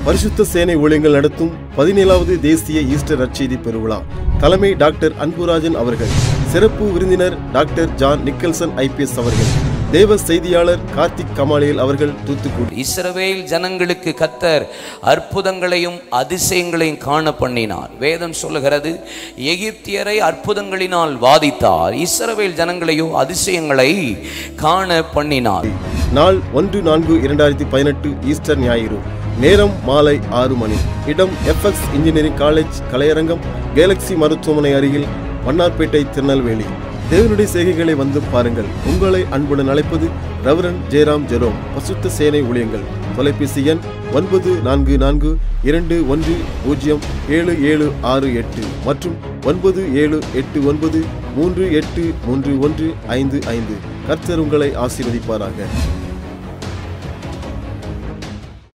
பரிசுத்த சேனை ஊழியங்கள் நடத்தும் பதினேழாவது தேசிய ஈஸ்டர் நற்செய்தி பெருவிழா தலைமை டாக்டர் அன்புராஜன் அவர்கள் சிறப்பு விருந்தினர் டாக்டர் ஜான் நிக்கல்சன் ஐபிஎஸ் அவர்கள் தேவ செய்தியாளர் கார்த்திக் கமாலியல் அவர்கள் தூத்துக்குடி இஸ்ரவேல் ஜனங்களுக்கு கத்தர் அற்புதங்களையும் அதிசயங்களையும் காண பண்ணினார் வேதம் சொல்லுகிறது எகிப்தியரை அற்புதங்களினால் வாதித்தார் இஸ்ரவேல் ஜனங்களையோ அதிசயங்களை காண பண்ணினார் நாள் ஒன்று நான்கு இரண்டாயிரத்தி பதினெட்டு ஈஸ்டர் ஞாயிறு நேரம் மாலை ஆறு மணி இடம் எஃப்எக்ஸ் இன்ஜினியரிங் காலேஜ் கலையரங்கம் கேலக்ஸி மருத்துவமனை அருகில் வண்ணார்பேட்டை திருநெல்வேலி தேவனுடைய செய்கைகளை வந்து பாருங்கள் உங்களை அன்புடன் அழைப்பது ரவரன் ஜெயராம் ஜெரோம் பசுத்த சேனை ஊழியங்கள் தொலைபேசி எண் ஒன்பது நான்கு நான்கு இரண்டு ஒன்று பூஜ்ஜியம் ஏழு ஏழு ஆறு எட்டு மற்றும் ஒன்பது ஏழு எட்டு ஒன்பது மூன்று எட்டு மூன்று ஒன்று ஐந்து ஐந்து கர்த்தர் உங்களை ஆசீர்வதிப்பாராக